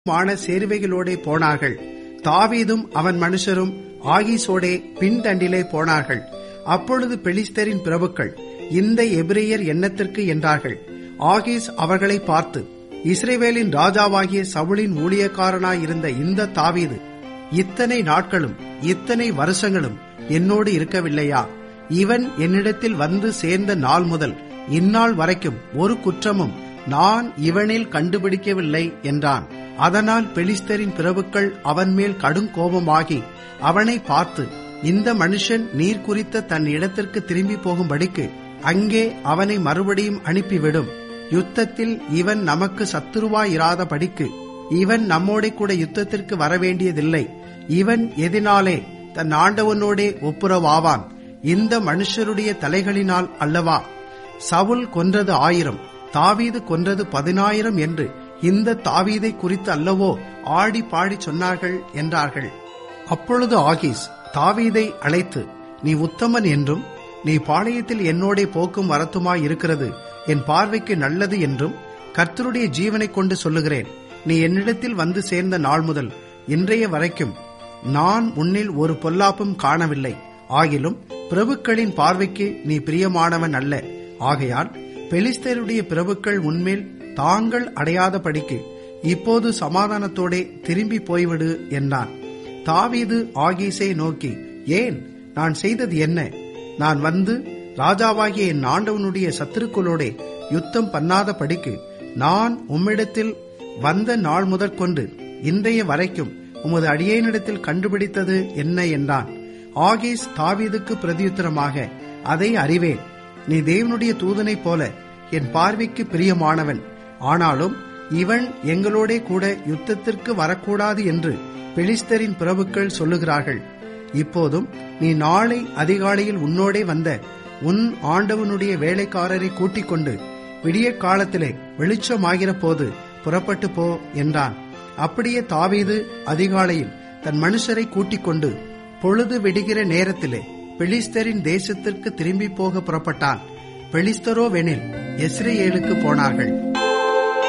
மான சேருவைகளோடே போனார்கள் தாவீதும் அவன் மனுஷரும் ஆகீசோடே பின்தண்டிலே போனார்கள் அப்பொழுது பெலிஸ்தரின் பிரபுக்கள் இந்த எபிரேயர் எண்ணத்திற்கு என்றார்கள் ஆகீஸ் அவர்களை பார்த்து இஸ்ரேவேலின் ராஜாவாகிய சவுளின் ஊழியக்காரனாயிருந்த இந்த தாவீது இத்தனை நாட்களும் இத்தனை வருஷங்களும் என்னோடு இருக்கவில்லையா இவன் என்னிடத்தில் வந்து சேர்ந்த நாள் முதல் இந்நாள் வரைக்கும் ஒரு குற்றமும் நான் இவனில் கண்டுபிடிக்கவில்லை என்றான் அதனால் பெலிஸ்தரின் பிரபுக்கள் அவன் மேல் கடும் கோபமாகி அவனை பார்த்து இந்த மனுஷன் நீர் குறித்த தன் இடத்திற்கு திரும்பி போகும்படிக்கு அங்கே அவனை மறுபடியும் அனுப்பிவிடும் யுத்தத்தில் இவன் நமக்கு சத்துருவாயிராதபடிக்கு இவன் நம்மோட கூட யுத்தத்திற்கு வரவேண்டியதில்லை இவன் எதினாலே தன் ஆண்டவனோடே ஒப்புரவாவான் இந்த மனுஷருடைய தலைகளினால் அல்லவா சவுல் கொன்றது ஆயிரம் தாவீது கொன்றது பதினாயிரம் என்று இந்த தாவீதை குறித்து அல்லவோ ஆடி பாடி சொன்னார்கள் என்றார்கள் அப்பொழுது ஆகீஸ் தாவீதை அழைத்து நீ உத்தமன் என்றும் நீ பாளையத்தில் என்னோடே போக்கும் வரத்துமாய் இருக்கிறது என் பார்வைக்கு நல்லது என்றும் கர்த்தருடைய ஜீவனை கொண்டு சொல்லுகிறேன் நீ என்னிடத்தில் வந்து சேர்ந்த நாள் முதல் இன்றைய வரைக்கும் நான் உன்னில் ஒரு பொல்லாப்பும் காணவில்லை ஆகிலும் பிரபுக்களின் பார்வைக்கு நீ பிரியமானவன் அல்ல ஆகையால் பெலிஸ்தருடைய பிரபுக்கள் உன்மேல் தாங்கள் அடையாதபடிக்கு இப்போது சமாதானத்தோடே திரும்பி போய்விடு என்றான் தாவீது ஆகீஸை நோக்கி ஏன் நான் செய்தது என்ன நான் வந்து ராஜாவாகிய என் ஆண்டவனுடைய சத்துருக்களோட யுத்தம் பண்ணாதபடிக்கு நான் உம்மிடத்தில் வந்த நாள் முதற்கொண்டு இன்றைய வரைக்கும் உமது அடியேனிடத்தில் கண்டுபிடித்தது என்ன என்றான் ஆகீஸ் தாவீதுக்கு பிரதியுத்தரமாக அதை அறிவேன் நீ தேவனுடைய தூதனைப் போல என் பார்வைக்கு பிரியமானவன் ஆனாலும் இவன் எங்களோடே கூட யுத்தத்திற்கு வரக்கூடாது என்று பெலிஸ்தரின் பிரபுக்கள் சொல்லுகிறார்கள் இப்போதும் நீ நாளை அதிகாலையில் உன்னோடே வந்த உன் ஆண்டவனுடைய வேலைக்காரரை கூட்டிக் கொண்டு விடிய காலத்திலே வெளிச்சமாகிற போது புறப்பட்டு போ என்றான் அப்படியே தாவீது அதிகாலையில் தன் மனுஷரை கூட்டிக் கொண்டு பொழுது விடுகிற நேரத்திலே பெலிஸ்தரின் தேசத்திற்கு திரும்பி போக புறப்பட்டான் பெலிஸ்தரோ வெனில் எஸ்ரேலுக்கு போனார்கள்